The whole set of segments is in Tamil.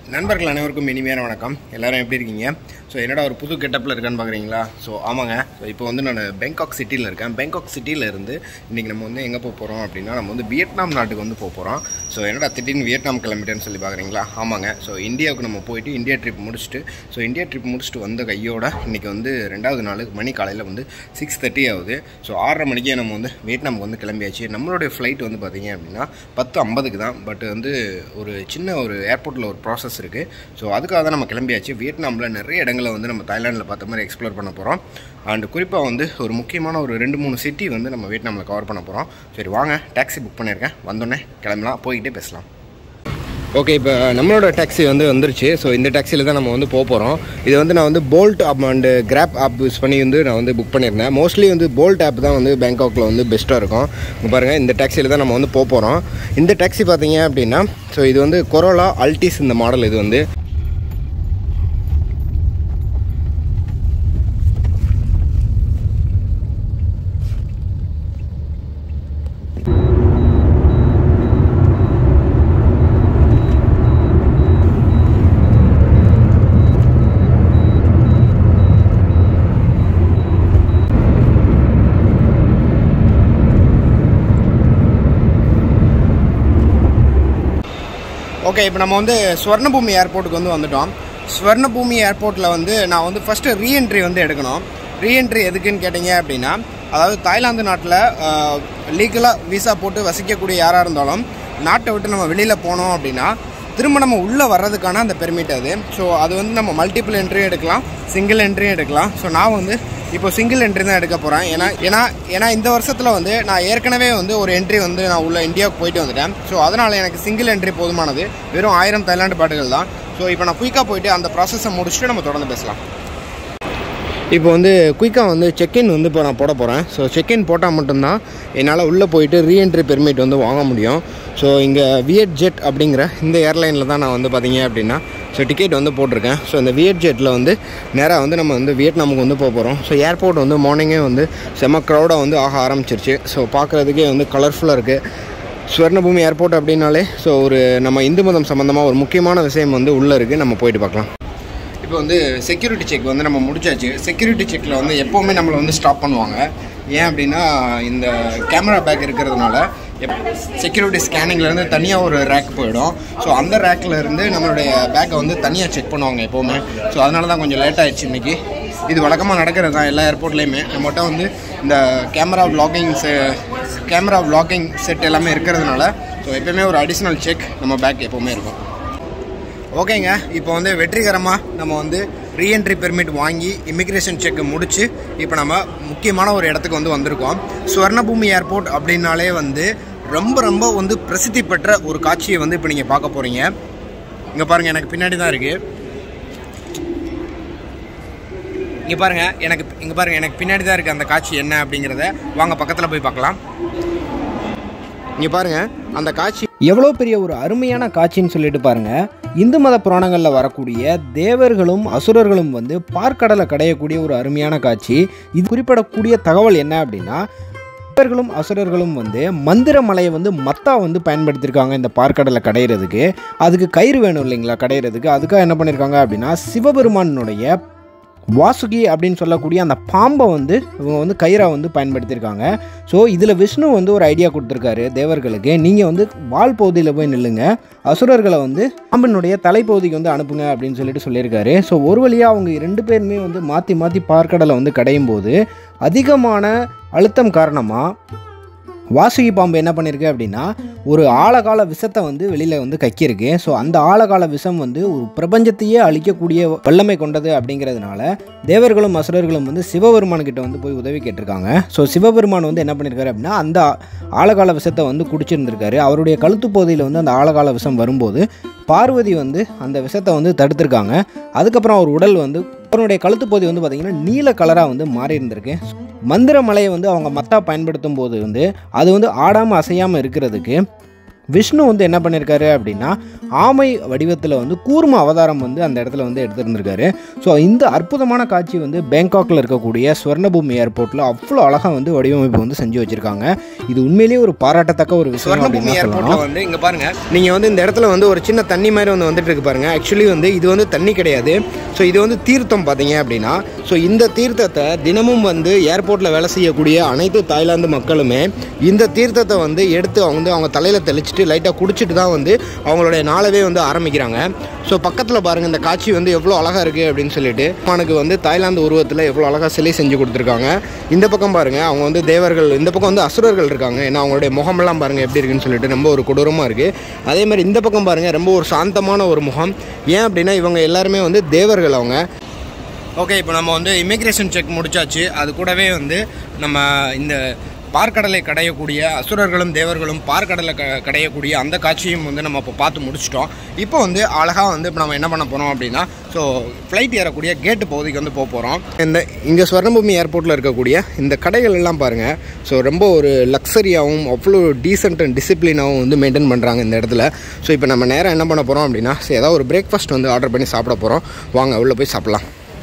நண்பர்கள் அனைவருக்கும் இனிமையான வணக்கம் எல்லாரும் எப்படி இருக்கீங்க ஸோ என்னடா ஒரு புது கெட்டப்பில் இருக்கான்னு பார்க்குறீங்களா ஸோ ஆமாங்க ஸோ இப்போ வந்து நான் பேங்காக் சிட்டியில் இருக்கேன் பேங்காக் சிட்டியில் இருந்து இன்றைக்கி நம்ம வந்து எங்கே போக போகிறோம் அப்படின்னா நம்ம வந்து வியட்நாம் நாட்டுக்கு வந்து போக போகிறோம் ஸோ என்னடா திடீர்னு வியட்நாம் கிளம்பிட்டேன்னு சொல்லி பார்க்குறீங்களா ஆமாங்க ஸோ இந்தியாவுக்கு நம்ம போயிட்டு இந்தியா ட்ரிப் முடிச்சுட்டு ஸோ இந்தியா ட்ரிப் முடிச்சுட்டு வந்த கையோட இன்றைக்கி வந்து ரெண்டாவது நாள் மணி காலையில் வந்து சிக்ஸ் தேர்ட்டி ஆகுது ஸோ ஆறரை மணிக்கே நம்ம வந்து வியட்நாமுக்கு வந்து கிளம்பியாச்சு நம்மளுடைய ஃப்ளைட் வந்து பார்த்தீங்க அப்படின்னா பத்து ஐம்பதுக்கு தான் பட் வந்து ஒரு சின்ன ஒரு ஏர்போர்ட்டில் ஒரு ப்ராசஸ் இருக்குது ஸோ அதுக்காக தான் நம்ம கிளம்பியாச்சு வியட்நாமில் நிறைய இடங்களை வந்து நம்ம தாய்லாண்டில் பார்த்த மாதிரி எக்ஸ்ப்ளோர் பண்ண போகிறோம் அண்ட் குறிப்பாக வந்து ஒரு முக்கியமான ஒரு ரெண்டு மூணு சிட்டி வந்து நம்ம வியட்நாமில் கவர் பண்ண போகிறோம் சரி வாங்க டாக்ஸி புக் பண்ணியிருக்கேன் வந்தோடனே கிளம்பலாம் போய்கிட்டே பேசலாம் ஓகே இப்போ நம்மளோட டாக்ஸி வந்து வந்துருச்சு ஸோ இந்த டாக்ஸியில் தான் நம்ம வந்து போக போகிறோம் இது வந்து நான் வந்து bolt app and grab app use பண்ணி வந்து நான் வந்து புக் பண்ணியிருந்தேன் மோஸ்ட்லி வந்து போல்ட் ஆப் தான் வந்து பேங்காக்கில் வந்து பெஸ்ட்டாக இருக்கும் இங்கே பாருங்கள் இந்த டாக்ஸியில் தான் நம்ம வந்து போக போகிறோம் இந்த டாக்ஸி பார்த்தீங்க அப்படின்னா ஸோ இது வந்து கொரோலா அல்டிஸ் இந்த மாடல் இது வந்து ஓகே இப்போ நம்ம வந்து ஸ்வர்ணபூமி ஏர்போர்ட்டுக்கு வந்து வந்துட்டோம் ஸ்வர்ணபூமி ஏர்போர்ட்டில் வந்து நான் வந்து ஃபஸ்ட்டு ரீஎன்ட்ரி வந்து எடுக்கணும் ரீஎன்ட்ரி எதுக்குன்னு கேட்டிங்க அப்படின்னா அதாவது தாய்லாந்து நாட்டில் லீகலாக விசா போட்டு வசிக்கக்கூடிய யாராக இருந்தாலும் நாட்டை விட்டு நம்ம வெளியில் போனோம் அப்படின்னா திரும்ப நம்ம உள்ளே வர்றதுக்கான அந்த பெர்மிட் அது ஸோ அது வந்து நம்ம மல்டிபிள் என்ட்ரியும் எடுக்கலாம் சிங்கிள் என்ட்ரியும் எடுக்கலாம் ஸோ நான் வந்து இப்போ சிங்கிள் என்ட்ரி தான் எடுக்க போகிறேன் ஏன்னா ஏன்னா ஏன்னா இந்த வருஷத்தில் வந்து நான் ஏற்கனவே வந்து ஒரு என்ட்ரி வந்து நான் உள்ள இந்தியாவுக்கு போயிட்டு வந்துட்டேன் ஸோ அதனால் எனக்கு சிங்கிள் என்ட்ரி போதுமானது வெறும் ஆயிரம் தாய்லாண்டு பாட்டுகள் தான் ஸோ இப்போ நான் குயிக்காக போயிட்டு அந்த ப்ராசஸை முடிச்சுட்டு நம்ம தொடர்ந்து பேசலாம் இப்போ வந்து குயிக்காக வந்து செக்இன் வந்து இப்போ நான் போட போகிறேன் ஸோ செக்இன் போட்டால் மட்டும்தான் என்னால் உள்ளே போயிட்டு ரீஎன்ட்ரி பெர்மிட் வந்து வாங்க முடியும் ஸோ இங்கே வியட் ஜெட் அப்படிங்கிற இந்த ஏர்லைனில் தான் நான் வந்து பார்த்தீங்க அப்படின்னா ஸோ டிக்கெட் வந்து போட்டிருக்கேன் ஸோ இந்த வியட் ஜெட்டில் வந்து நேராக வந்து நம்ம வந்து வியட்நாமுக்கு வந்து போக போகிறோம் ஸோ ஏர்போர்ட் வந்து மார்னிங்கே வந்து செம்ம க்ரௌடாக வந்து ஆக ஆரம்பிச்சிருச்சு ஸோ பார்க்குறதுக்கே வந்து கலர்ஃபுல்லாக இருக்குது சுவர்ணபூமி ஏர்போர்ட் அப்படின்னாலே ஸோ ஒரு நம்ம இந்து மதம் சம்மந்தமாக ஒரு முக்கியமான விஷயம் வந்து உள்ளே இருக்குது நம்ம போயிட்டு பார்க்கலாம் இப்போ வந்து செக்யூரிட்டி செக் வந்து நம்ம முடிச்சாச்சு செக்யூரிட்டி செக்கில் வந்து எப்போவுமே நம்மளை வந்து ஸ்டாப் பண்ணுவாங்க ஏன் அப்படின்னா இந்த கேமரா பேக் இருக்கிறதுனால எப் செக்யூரிட்டி ஸ்கேனிங்லேருந்து தனியாக ஒரு ரேக் போயிடும் ஸோ அந்த ரேக்கில் இருந்து நம்மளுடைய பேக்கை வந்து தனியாக செக் பண்ணுவாங்க எப்போவுமே ஸோ அதனால தான் கொஞ்சம் லேட் ஆயிடுச்சு இன்றைக்கி இது வழக்கமாக நடக்கிறது தான் எல்லா ஏர்போர்ட்லேயுமே நம்மகிட்ட வந்து இந்த கேமரா vlogging செ கேமரா vlogging செட் எல்லாமே இருக்கிறதுனால ஸோ எப்போயுமே ஒரு அடிஷ்னல் செக் நம்ம பேக் எப்போவுமே இருக்கும் ஓகேங்க இப்போ வந்து வெற்றிகரமாக நம்ம வந்து ரீஎன்ட்ரி பெர்மிட் வாங்கி இமிக்ரேஷன் செக் முடிச்சு இப்போ நம்ம முக்கியமான ஒரு இடத்துக்கு வந்து வந்திருக்கோம் சுவர்ணபூமி ஏர்போர்ட் அப்படின்னாலே வந்து ரொம்ப ரொம்ப வந்து பிரசித்தி பெற்ற ஒரு காட்சியை வந்து இப்போ நீங்கள் பார்க்க போகிறீங்க இங்கே பாருங்கள் எனக்கு பின்னாடி தான் இருக்குது இங்கே பாருங்கள் எனக்கு இங்கே பாருங்கள் எனக்கு பின்னாடி தான் இருக்குது அந்த காட்சி என்ன அப்படிங்கிறத வாங்க பக்கத்தில் போய் பார்க்கலாம் இங்கே பாருங்கள் அந்த காட்சி எவ்வளோ பெரிய ஒரு அருமையான காட்சின்னு சொல்லிட்டு பாருங்க இந்து மத புராணங்களில் வரக்கூடிய தேவர்களும் அசுரர்களும் வந்து பார்க்கடலை கடையக்கூடிய ஒரு அருமையான காட்சி இது குறிப்பிடக்கூடிய தகவல் என்ன அப்படின்னா தேவர்களும் அசுரர்களும் வந்து மந்திர மலையை வந்து மத்தா வந்து பயன்படுத்தியிருக்காங்க இந்த பார்க்கடலை கடையிறதுக்கு அதுக்கு கயிறு வேணும் இல்லைங்களா கடையிறதுக்கு அதுக்காக என்ன பண்ணியிருக்காங்க அப்படின்னா சிவபெருமானுடைய வாசுகி அப்படின்னு சொல்லக்கூடிய அந்த பாம்பை வந்து இவங்க வந்து கயிறா வந்து பயன்படுத்தியிருக்காங்க ஸோ இதில் விஷ்ணு வந்து ஒரு ஐடியா கொடுத்துருக்காரு தேவர்களுக்கு நீங்கள் வந்து வால் பகுதியில் போய் நில்லுங்க அசுரர்களை வந்து பாம்பினுடைய தலைப்பகுதிக்கு வந்து அனுப்புங்க அப்படின்னு சொல்லிட்டு சொல்லியிருக்காரு ஸோ ஒரு வழியாக அவங்க ரெண்டு பேருமே வந்து மாற்றி மாற்றி பார்க்கடலை வந்து கடையும் போது அதிகமான அழுத்தம் காரணமாக வாசுகி பாம்பு என்ன பண்ணியிருக்கு அப்படின்னா ஒரு ஆழகால விஷத்தை வந்து வெளியில் வந்து கக்கியிருக்கு ஸோ அந்த ஆழகால விஷம் வந்து ஒரு பிரபஞ்சத்தையே அழிக்கக்கூடிய வல்லமை கொண்டது அப்படிங்கிறதுனால தேவர்களும் அசுரர்களும் வந்து சிவபெருமான் கிட்ட வந்து போய் உதவி கேட்டிருக்காங்க ஸோ சிவபெருமான் வந்து என்ன பண்ணியிருக்காரு அப்படின்னா அந்த ஆழகால விஷத்தை வந்து குடிச்சிருந்திருக்காரு அவருடைய கழுத்து பகுதியில் வந்து அந்த ஆழகால விஷம் வரும்போது பார்வதி வந்து அந்த விஷத்தை வந்து தடுத்திருக்காங்க அதுக்கப்புறம் அவர் உடல் வந்து அவருடைய கழுத்து பகுதி வந்து பார்த்திங்கன்னா நீல கலராக வந்து மாறி இருந்திருக்கு மந்திர மலையை வந்து அவங்க மத்தா பயன்படுத்தும் போது வந்து அது வந்து ஆடாமல் அசையாமல் இருக்கிறதுக்கு விஷ்ணு வந்து என்ன பண்ணியிருக்காரு அப்படின்னா ஆமை வடிவத்தில் வந்து கூர்ம அவதாரம் வந்து அந்த இடத்துல வந்து எடுத்திருந்திருக்காரு ஸோ இந்த அற்புதமான காட்சி வந்து பேங்காக்கில் இருக்கக்கூடிய ஸ்வர்ணபூமி ஏர்போர்ட்டில் அவ்வளோ அழகாக வந்து வடிவமைப்பு வந்து செஞ்சு வச்சுருக்காங்க இது உண்மையிலேயே ஒரு பாராட்டத்தக்க ஒரு விஷயம் சுவர்ணபூமி அப்படின்னு தான் ஏர்போர்ட்ல சொல்லலாம் வந்து இங்க பாருங்க நீங்க வந்து இந்த இடத்துல வந்து ஒரு சின்ன தண்ணி மாதிரி வந்து வந்துட்டு இருக்கு பாருங்க ஆக்சுவலி வந்து இது வந்து தண்ணி கிடையாது ஸோ இது வந்து தீர்த்தம் பார்த்தீங்க அப்படின்னா ஸோ இந்த தீர்த்தத்தை தினமும் வந்து ஏர்போர்ட்டில் வேலை செய்யக்கூடிய அனைத்து தாய்லாந்து மக்களுமே இந்த தீர்த்தத்தை வந்து எடுத்து அவங்க வந்து அவங்க தலையில் தெளிச்சிட்டு லைட்டாக குடிச்சிட்டு தான் வந்து அவங்களுடைய நாளவே வந்து ஆரம்பிக்கிறாங்க ஸோ பக்கத்தில் பாருங்கள் இந்த காட்சி வந்து எவ்வளோ அழகாக இருக்குது அப்படின்னு சொல்லிட்டு அவனுக்கு வந்து தாய்லாந்து உருவத்தில் எவ்வளோ அழகாக சிலை செஞ்சு கொடுத்துருக்காங்க இந்த பக்கம் பாருங்கள் அவங்க வந்து தேவர்கள் இந்த பக்கம் வந்து அசுரர்கள் இருக்காங்க ஏன்னா அவங்களுடைய முகமெல்லாம் பாருங்கள் எப்படி இருக்குன்னு சொல்லிட்டு ரொம்ப ஒரு கொடூரமாக இருக்குது அதே மாதிரி இந்த பக்கம் பாருங்கள் ரொம்ப ஒரு சாந்தமான ஒரு முகம் ஏன் அப்படின்னா இவங்க எல்லாருமே வந்து தேவர்கள் அவங்க ஓகே இப்போ நம்ம வந்து இமிக்ரேஷன் செக் முடிச்சாச்சு அது கூடவே வந்து நம்ம இந்த பார்க்கடலை கடையக்கூடிய அசுரர்களும் தேவர்களும் பார்க்கடலை க கடையக்கூடிய அந்த காட்சியும் வந்து நம்ம இப்போ பார்த்து முடிச்சிட்டோம் இப்போ வந்து அழகாக வந்து இப்போ நம்ம என்ன பண்ண போகிறோம் அப்படின்னா ஸோ ஃப்ளைட் ஏறக்கூடிய கேட்டு பகுதிக்கு வந்து போக போகிறோம் இந்த இங்கே ஸ்வர்ணபூமி ஏர்போர்ட்டில் இருக்கக்கூடிய இந்த கடைகள் எல்லாம் பாருங்கள் ஸோ ரொம்ப ஒரு லக்ஸரியாகவும் அவ்வளோ டீசென்ட் அண்ட் டிசிப்ளினாகவும் வந்து மெயின்டைன் பண்ணுறாங்க இந்த இடத்துல ஸோ இப்போ நம்ம நேரம் என்ன பண்ண போகிறோம் அப்படின்னா ஸோ ஏதாவது ஒரு பிரேக்ஃபாஸ்ட் வந்து ஆர்டர் பண்ணி சாப்பிட போகிறோம் வாங்க உள்ளே போய் சாப்பிட்லாம்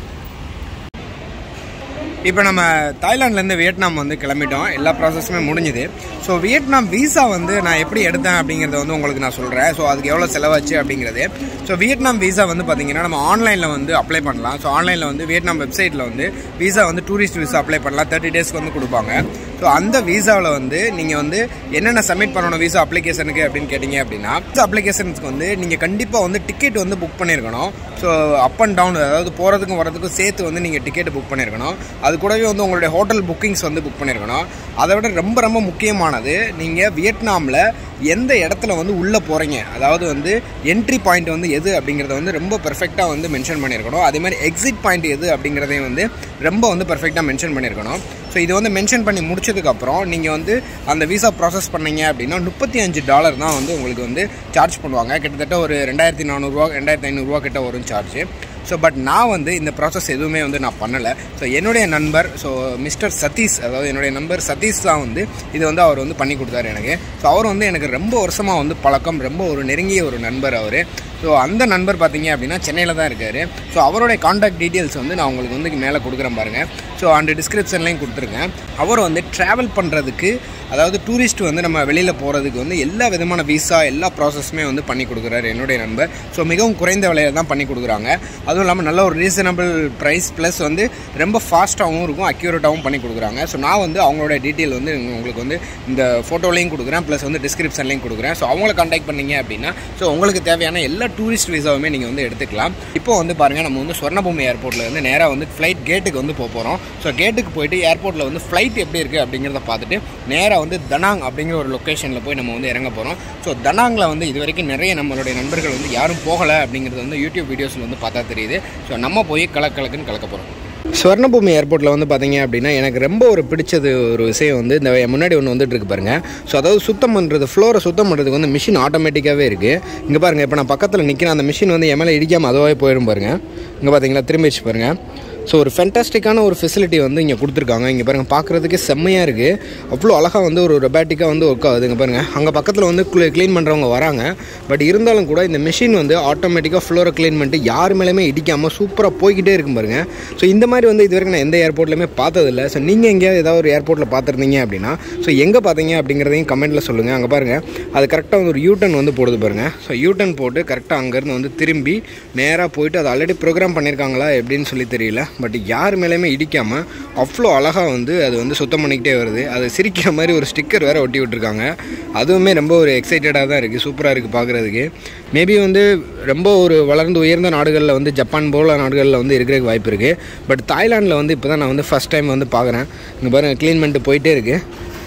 இப்போ நம்ம தாய்லாண்ட்லேருந்து வியட்நாம் வந்து கிளம்பிட்டோம் எல்லா ப்ராசஸுமே முடிஞ்சுது ஸோ வியட்நாம் விசா வந்து நான் எப்படி எடுத்தேன் அப்படிங்கிறத வந்து உங்களுக்கு நான் சொல்கிறேன் ஸோ அதுக்கு எவ்வளோ செலவாச்சு அப்படிங்கிறது ஸோ வியட்நாம் விசா வந்து பார்த்தீங்கன்னா நம்ம ஆன்லைனில் வந்து அப்ளை பண்ணலாம் ஸோ ஆன்லைனில் வந்து வியட்நாம் வெப்சைட்டில் வந்து விசா வந்து டூரிஸ்ட் விசா அப்ளை பண்ணலாம் தேர்ட்டி டேஸ்க்கு வந்து கொடுப்பாங்க ஸோ அந்த விசாவில் வந்து நீங்கள் வந்து என்னென்ன சப்மிட் பண்ணணும் விசா அப்ளிகேஷனுக்கு அப்படின்னு கேட்டிங்க அப்படின்னா விசா அப்ளிகேஷனுக்கு வந்து நீங்கள் கண்டிப்பாக வந்து டிக்கெட் வந்து புக் பண்ணியிருக்கணும் ஸோ அப் அண்ட் டவுன் அதாவது போகிறதுக்கும் வரதுக்கும் சேர்த்து வந்து நீங்கள் டிக்கெட் புக் பண்ணியிருக்கணும் அது கூடவே வந்து உங்களுடைய ஹோட்டல் புக்கிங்ஸ் வந்து புக் பண்ணியிருக்கணும் அதை விட ரொம்ப ரொம்ப முக்கியமானது நீங்கள் வியட்நாமில் எந்த இடத்துல வந்து உள்ளே போகிறீங்க அதாவது வந்து என்ட்ரி பாயிண்ட் வந்து எது அப்படிங்கிறத வந்து ரொம்ப பெர்ஃபெக்டாக வந்து மென்ஷன் பண்ணியிருக்கணும் அதே மாதிரி எக்ஸிட் பாயிண்ட் எது அப்படிங்கிறதையும் வந்து ரொம்ப வந்து பெர்ஃபெக்டாக மென்ஷன் பண்ணியிருக்கணும் ஸோ இது வந்து மென்ஷன் பண்ணி முடிச்சதுக்கப்புறம் நீங்கள் வந்து அந்த விசா ப்ராசஸ் பண்ணீங்க அப்படின்னா முப்பத்தி அஞ்சு டாலர் தான் வந்து உங்களுக்கு வந்து சார்ஜ் பண்ணுவாங்க கிட்டத்தட்ட ஒரு ரெண்டாயிரத்தி நானூறுரூவா ரெண்டாயிரத்தி ஐநூறுரூவா கிட்ட வரும் சார்ஜ் ஸோ பட் நான் வந்து இந்த ப்ராசஸ் எதுவுமே வந்து நான் பண்ணலை ஸோ என்னுடைய நண்பர் ஸோ மிஸ்டர் சதீஷ் அதாவது என்னுடைய நண்பர் சதீஷ் தான் வந்து இது வந்து அவர் வந்து பண்ணி கொடுத்தாரு எனக்கு ஸோ அவர் வந்து எனக்கு ரொம்ப வருஷமாக வந்து பழக்கம் ரொம்ப ஒரு நெருங்கிய ஒரு நண்பர் அவர் ஸோ அந்த நண்பர் பார்த்தீங்க அப்படின்னா சென்னையில் தான் இருக்கார் ஸோ அவருடைய காண்டாக்ட் டீட்டெயில்ஸ் வந்து நான் உங்களுக்கு வந்து மேலே கொடுக்குறேன் பாருங்கள் ஸோ அந்த டிஸ்கிரிப்ஷன்லையும் கொடுத்துருக்கேன் அவர் வந்து ட்ராவல் பண்ணுறதுக்கு அதாவது டூரிஸ்ட் வந்து நம்ம வெளியில் போகிறதுக்கு வந்து எல்லா விதமான விசா எல்லா ப்ராசஸுமே வந்து பண்ணி கொடுக்குறாரு என்னுடைய நண்பர் ஸோ மிகவும் குறைந்த விலையில் தான் பண்ணி கொடுக்குறாங்க அதுவும் இல்லாமல் நல்ல ஒரு ரீசனபிள் ப்ரைஸ் ப்ளஸ் வந்து ரொம்ப ஃபாஸ்ட்டாகவும் இருக்கும் அக்யூரேட்டாகவும் பண்ணி கொடுக்குறாங்க ஸோ நான் வந்து அவங்களோட டீட்டெயில் வந்து உங்களுக்கு வந்து இந்த ஃபோட்டோலையும் கொடுக்குறேன் ப்ளஸ் வந்து டிஸ்கிரிப்ஷன்லையும் கொடுக்குறேன் ஸோ அவங்கள காண்டாக்ட் பண்ணீங்க அப்படின்னா ஸோ உங்களுக்கு தேவையான எல்லா டூரிஸ்ட் விசாவுமே நீங்கள் வந்து எடுத்துக்கலாம் இப்போ வந்து பாருங்கள் நம்ம வந்து சொர்ணபூமி ஏர்போர்ட்டில் வந்து நேராக வந்து ஃப்ளைட் கேட்டுக்கு வந்து போக போகிறோம் ஸோ கேட்டுக்கு போயிட்டு ஏர்போர்ட்டில் வந்து ஃப்ளைட் எப்படி இருக்குது அப்படிங்கிறத பார்த்துட்டு நேராக வந்து தனாங் அப்படிங்கிற ஒரு லொக்கேஷனில் போய் நம்ம வந்து இறங்க போகிறோம் ஸோ தனாங்கில் வந்து இது வரைக்கும் நிறைய நம்மளுடைய நண்பர்கள் வந்து யாரும் போகலை அப்படிங்கிறது வந்து யூடியூப் வீடியோஸில் வந்து பார்த்தா தெரியுது ஸோ நம்ம போய் கலக்க கலக்குன்னு கலக்க போகிறோம் ஸ்வர்ணபூமி ஏர்போர்ட்டில் வந்து பார்த்தீங்க அப்படின்னா எனக்கு ரொம்ப ஒரு பிடிச்சது ஒரு விஷயம் வந்து இந்த முன்னாடி ஒன்று வந்துட்டு இருக்கு பாருங்க ஸோ அதாவது சுத்தம் பண்ணுறது ஃப்ளோரை சுத்தம் பண்ணுறதுக்கு வந்து மிஷின் ஆட்டோமேட்டிக்காகவே இருக்குது இங்கே பாருங்கள் இப்போ நான் பக்கத்தில் நிற்கிறேன் அந்த மிஷின் வந்து என் மேலே இடிக்காமல் அதுவாகவே போயிடும் பாருங்க இங்கே பார்த்தீங்களா திரும்பிச்சு பாருங்கள் ஸோ ஒரு ஃபென்டாஸ்டிக்கான ஒரு ஃபெசிலிட்டி வந்து இங்கே கொடுத்துருக்காங்க இங்கே பாருங்கள் பார்க்குறதுக்கு செம்மையாக இருக்குது அவ்வளோ அழகாக வந்து ஒரு ரொபாட்டிக்காக வந்து ஒர்க் ஆகுது இங்கே பாருங்கள் அங்கே பக்கத்தில் வந்து க்ளீன் பண்ணுறவங்க வராங்க பட் இருந்தாலும் கூட இந்த மிஷின் வந்து ஆட்டோமேட்டிக்காக ஃப்ளோரை க்ளீன் பண்ணிட்டு யார் மேலேயுமே இடிக்காமல் சூப்பராக போய்கிட்டே இருக்கும் பாருங்கள் ஸோ இந்த மாதிரி வந்து இது வரைக்கும் நான் எந்த ஏர்போர்ட்லையுமே பார்த்ததில்ல ஸோ நீங்கள் எங்கேயாவது ஏதாவது ஒரு ஏர்போர்ட்டில் பார்த்துருந்தீங்க அப்படின்னா ஸோ எங்கே பார்த்தீங்க அப்படிங்கிறதையும் கமெண்ட்டில் சொல்லுங்கள் அங்கே பாருங்கள் அது கரெக்டாக வந்து ஒரு யூட்டன் வந்து போடுது பாருங்கள் ஸோ யூட்டன் போட்டு கரெக்டாக அங்கேருந்து வந்து திரும்பி நேராக போயிட்டு அது ஆல்ரெடி ப்ரோக்ராம் பண்ணியிருக்காங்களா எப்படின்னு சொல்லி தெரியல பட் யார் மேலேயுமே இடிக்காமல் அவ்வளோ அழகாக வந்து அது வந்து சுத்தம் பண்ணிக்கிட்டே வருது அது சிரிக்கிற மாதிரி ஒரு ஸ்டிக்கர் வேறு ஒட்டி விட்டுருக்காங்க அதுவுமே ரொம்ப ஒரு எக்ஸைட்டடாக தான் இருக்குது சூப்பராக இருக்குது பார்க்குறதுக்கு மேபி வந்து ரொம்ப ஒரு வளர்ந்து உயர்ந்த நாடுகளில் வந்து ஜப்பான் போல நாடுகளில் வந்து இருக்கிறதுக்கு வாய்ப்பு இருக்குது பட் தாய்லாண்டில் வந்து இப்போ தான் நான் வந்து ஃபஸ்ட் டைம் வந்து பார்க்குறேன் இங்கே பாருங்கள் க்ளீன் பண்ணிட்டு போயிட்டே இருக்குது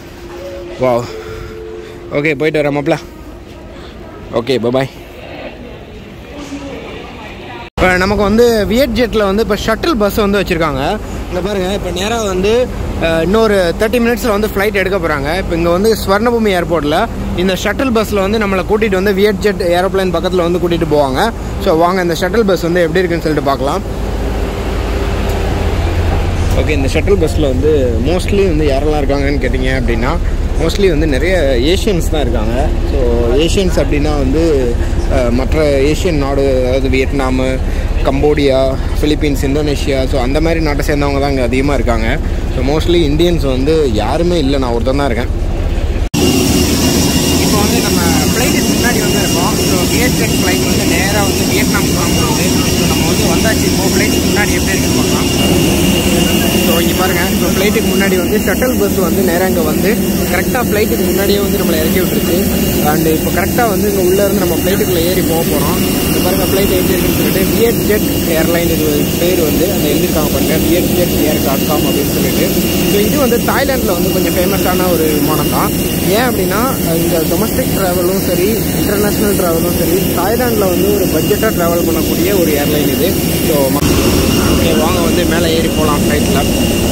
வா ஓகே போயிட்டு வரேன் மாப்ள ஓகே பாய் இப்போ நமக்கு வந்து வியட் ஜெட்டில் வந்து இப்போ ஷட்டில் பஸ் வந்து வச்சுருக்காங்க இங்கே பாருங்கள் இப்போ நேராக வந்து அஹ், இன்னொரு தேர்ட்டி மினிட்ஸில் வந்து ஃப்ளைட் எடுக்க போகிறாங்க இப்போ இங்கே வந்து ஸ்வர்ணபூமி ஏர்போர்ட்டில் இந்த ஷட்டில் பஸ்ஸில் வந்து நம்மளை கூட்டிகிட்டு வந்து வியட் ஜெட் ஏரோப்ளைன் பக்கத்தில் வந்து கூட்டிகிட்டு போவாங்க ஸோ வாங்க இந்த ஷட்டில் பஸ் வந்து எப்படி இருக்குன்னு சொல்லிட்டு பார்க்கலாம் ஓகே இந்த ஷட்டில் பஸ்ஸில் வந்து மோஸ்ட்லி வந்து யாரெல்லாம் இருக்காங்கன்னு கேட்டிங்க அப்படின்னா மோஸ்ட்லி வந்து நிறைய ஏஷியன்ஸ் தான் இருக்காங்க ஸோ ஏஷியன்ஸ் அப்படின்னா வந்து அஹ், மற்ற ஏஷியன் நாடு அதாவது Vietnam Cambodia Philippines Indonesia so அந்த மாதிரி நாட்டை சேர்ந்தவங்க தான் இங்கே அதிகமாக இருக்காங்க ஸோ மோஸ்ட்லி இந்தியன்ஸ் வந்து யாருமே இல்லை நான் ஒருத்தன் தான் இருக்கேன் இப்போ வந்து நம்ம ஃப்ளைட்டுக்கு முன்னாடி வந்து இருக்கோம் ஸோ வியட்ஜெட் ஃப்ளைட் வந்து நேராக வந்து வியட்நாம் கிளம்புறது ஸோ நம்ம வந்து வந்தாச்சு இப்போ ஃப்ளைட்டுக்கு முன்னாடி எப்படி இருக்குன்னு பார்க்கலாம் ஸோ இங்கே பாருங்கள் இப்போ ஃப்ளைட்டுக்கு முன்னாடி வந்து ஷட்டல் பஸ் வந்து நேராக இங்கே வந்து கரெக்டாக ஃப்ளைட்டுக்கு முன்னாடியே வந்து நம்மளை இறக்கி விட்டுருச்சு அண்டு இப்போ கரெக்டாக வந்து இங்கே உள்ளேருந்து நம்ம ஃப்ளைட்டுக்குள்ளே ஏறி போக போகிறோம் இப்போ பாருங்கள் ஃப்ளைட் எப்படி இருக்குன்னு சொல்லிட்டு வியட் ஜெட் ஏர்லைன் இது பேர் வந்து அந்த எழுதிருக்காங்க பாருங்கள் Viet Jet Air dot com அப்படின்னு சொல்லிட்டு ஸோ இது வந்து தாய்லாண்டில் வந்து கொஞ்சம் ஃபேமஸான ஒரு விமானம் தான் ஏன் அப்படின்னா இந்த டொமஸ்டிக் ட்ராவலும் சரி இன்டர்நேஷ்னல் ட்ராவலும் சரி தாய்லாண்டில் வந்து ஒரு பட்ஜெட்டாக ட்ராவல் பண்ணக்கூடிய ஒரு ஏர்லைன் இது ஸோ ஓகே வாங்க வந்து மேலே ஏறி போகலாம் ஃப்ளைட்டில்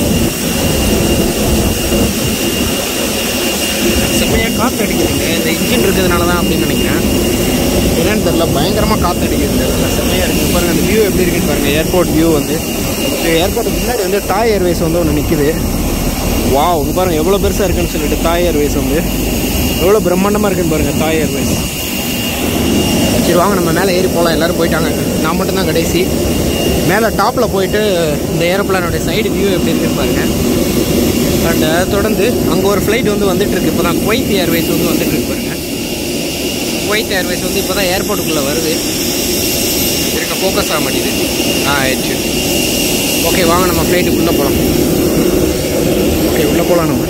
செம்மையாக காற்று அடிக்குதுங்க இந்த இன்ஜின் இருக்கிறதுனால தான் அப்படின்னு நினைக்கிறேன் என்னன்னு தெரில பயங்கரமாக காற்று அடிக்குது இந்த இடத்துல செம்மையாக இருக்குது பாருங்கள் அந்த வியூ எப்படி இருக்குன்னு பாருங்கள் ஏர்போர்ட் வியூ வந்து ஏர்போர்ட்டுக்கு முன்னாடி வந்து தாய் ஏர்வேஸ் வந்து ஒன்று நிற்குது வாவ் இங்க பாருங்கள் எவ்வளோ பெருசாக இருக்குன்னு சொல்லிட்டு தாய் ஏர்வேஸ் வந்து எவ்வளோ பிரம்மாண்டமாக இருக்குன்னு பாருங்கள் தாய் ஏர்வேஸ் சரி வாங்க நம்ம மேலே ஏறி போகலாம் எல்லோரும் போயிட்டாங்க நான் மட்டும்தான் கடைசி மேலே டாப்பில் போயிட்டு இந்த ஏரோப்ளானோட சைடு வியூ எப்படி இருக்குன்னு பாருங்கள் அண்ட் தொடர்ந்து அங்கே ஒரு ஃப்ளைட் வந்து வந்துட்டு இருக்கு இப்போ தான் குவைத் ஏர்வேஸ் வந்து வந்துட்டு இருக்கு பாருங்க குவைத் ஏர்வேஸ் வந்து இப்போ தான் ஏர்போர்ட்டுக்குள்ளே வருது இருக்க ஃபோக்கஸ் ஆக மாட்டேங்குது ஆ ஆயிடுச்சு ஓகே வாங்க நம்ம ஃப்ளைட்டுக்குள்ளே போகலாம் ஓகே உள்ளே போகலாம் நம்ம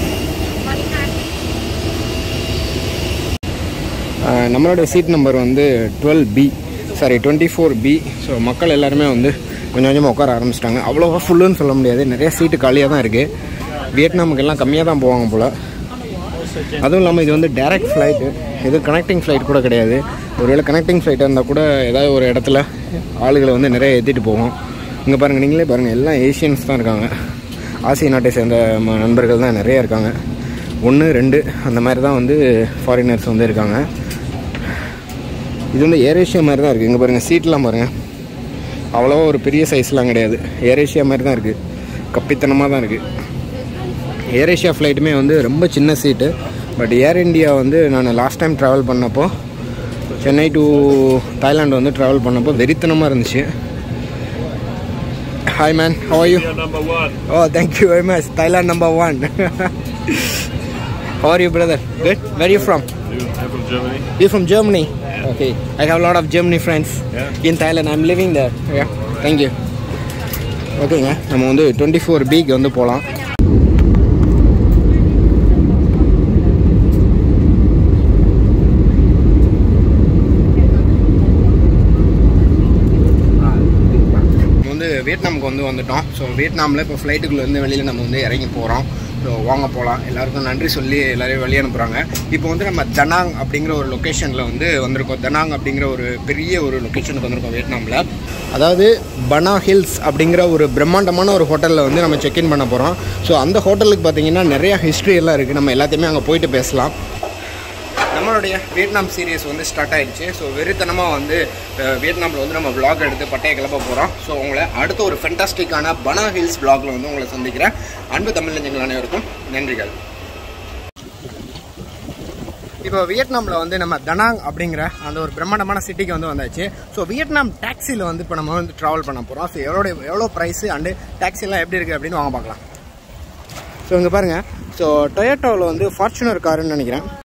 ஆஹ் நம்மளோட சீட் நம்பர் வந்து twelve B sorry twenty four B so மக்கள் எல்லாருமே வந்து கொஞ்சம் கொஞ்சமாக உட்கார ஆரம்பிச்சிட்டாங்க அவ்வளோவா ஃபுல்லுன்னு சொல்ல முடியாது நிறைய சீட்டு காலியாக தான் இருக்குது வியட்நாமுக்கு எல்லாம் கம்மியாக தான் போவாங்க போல் அதுவும் இல்லாமல் இது வந்து டைரக்ட் ஃப்ளைட்டு இது கனெக்டிங் ஃப்ளைட் கூட கிடையாது ஒருவேளை கனெக்டிங் ஃப்ளைட்டாக இருந்தால் கூட ஏதாவது ஒரு இடத்துல ஆளுகளை வந்து நிறைய ஏற்றிட்டு போவோம் இங்கே பாருங்கள் நீங்களே பாருங்கள் எல்லாம் ஏஷியன்ஸ் தான் இருக்காங்க ஆசிய நாட்டை சேர்ந்த ம- நண்பர்கள் தான் நிறைய இருக்காங்க ஒன்று ரெண்டு அந்த மாதிரி தான் வந்து ஃபாரினர்ஸ் வந்து இருக்காங்க இது வந்து ஏரேஷியா மாதிரி தான் இருக்குது இங்கே பாருங்கள் சீட்லாம் பாருங்கள் அவ்வளோவா ஒரு பெரிய சைஸ்லாம் கிடையாது ஏரேஷியா மாதிரி தான் இருக்குது கப்பித்தனமாக தான் இருக்குது ஏரேஷியா ஃப்ளைட்டுமே வந்து ரொம்ப சின்ன சீட்டு பட் ஏர் இந்தியா வந்து நான் லாஸ்ட் டைம் ட்ராவல் பண்ணப்போ சென்னை டு தாய்லாந்து வந்து ட்ராவல் பண்ணப்போ வெறித்தனமாக இருந்துச்சு hi man how are you number one. Oh, thank you very much. Thailand number one. How are you, brother? Good. Where are you from? You I'm from Germany. You from Germany? Okay. I have a lot of Germany friends Yeah. in Thailand. I'm living there. Yeah. Thank you. ஓகேங்க நம்ம வந்து டுவெண்ட்டி ஃபோர் பிக்கு வந்து போகலாம் நம்ம வந்து வியட்நாமுக்கு வந்து வந்துட்டோம் ஸோ வியட்நாமில் இப்போ ஃப்ளைட்டுக்குள்ளே வந்து வெளியில் நம்ம வந்து இறங்கி போகிறோம் ஸோ வாங்க போகலாம் எல்லாருக்கும் நன்றி சொல்லி எல்லாரையும் வெளியே அனுப்புகிறாங்க இப்போ வந்து நம்ம தனாங் அப்படிங்கிற ஒரு லொக்கேஷனில் வந்து வந்திருக்கோம் தனாங் அப்படிங்கிற ஒரு பெரிய ஒரு லொக்கேஷனுக்கு வந்திருக்கோம் வியட்நாமில் அதாவது பனா ஹில்ஸ் அப்படிங்கிற ஒரு பிரம்மாண்டமான ஒரு ஹோட்டலில் வந்து நம்ம செக்இன் பண்ண போகிறோம் ஸோ அந்த ஹோட்டலுக்கு பார்த்தீங்கன்னா நிறைய ஹிஸ்ட்ரி எல்லாம் இருக்குது நம்ம எல்லாத்தையுமே அங்கே போயிட்டு பேசலாம் நம்மளுடைய வியட்நாம் சீரியஸ் வந்து ஸ்டார்ட் ஆயிடுச்சு ஸோ வெறித்தனமாக வந்து அஹ், வியட்நாமில் வந்து நம்ம vlog எடுத்து பட்டைய கிளப்ப போகிறோம் ஸோ உங்களை அடுத்த ஒரு ஃபென்டாஸ்டிக்கான பனா ஹில்ஸ் vlogல வந்து உங்களை சந்திக்கிறேன் அன்பு தமிழஞ்சங்கள் அனைவருக்கும் நன்றிகள் இப்போ வியட்நாமில் வந்து நம்ம தனாங் அப்படிங்கிற அந்த ஒரு பிரம்மாண்டமான சிட்டிக்கு வந்து வந்தாச்சு ஸோ வியட்நாம் டாக்ஸியில் வந்து இப்போ நம்ம வந்து ட்ராவல் பண்ண போகிறோம் ஸோ எவ்வளோ எவ்வளோ ப்ரைஸு அண்டு டாக்ஸிலாம் எப்படி இருக்குது அப்படின்னு வாங்க பார்க்கலாம் ஸோ இங்கே பாருங்கள் ஸோ டொயோட்டோவில் வந்து ஃபார்ச்சுனர் காருன்னு நினைக்கிறேன்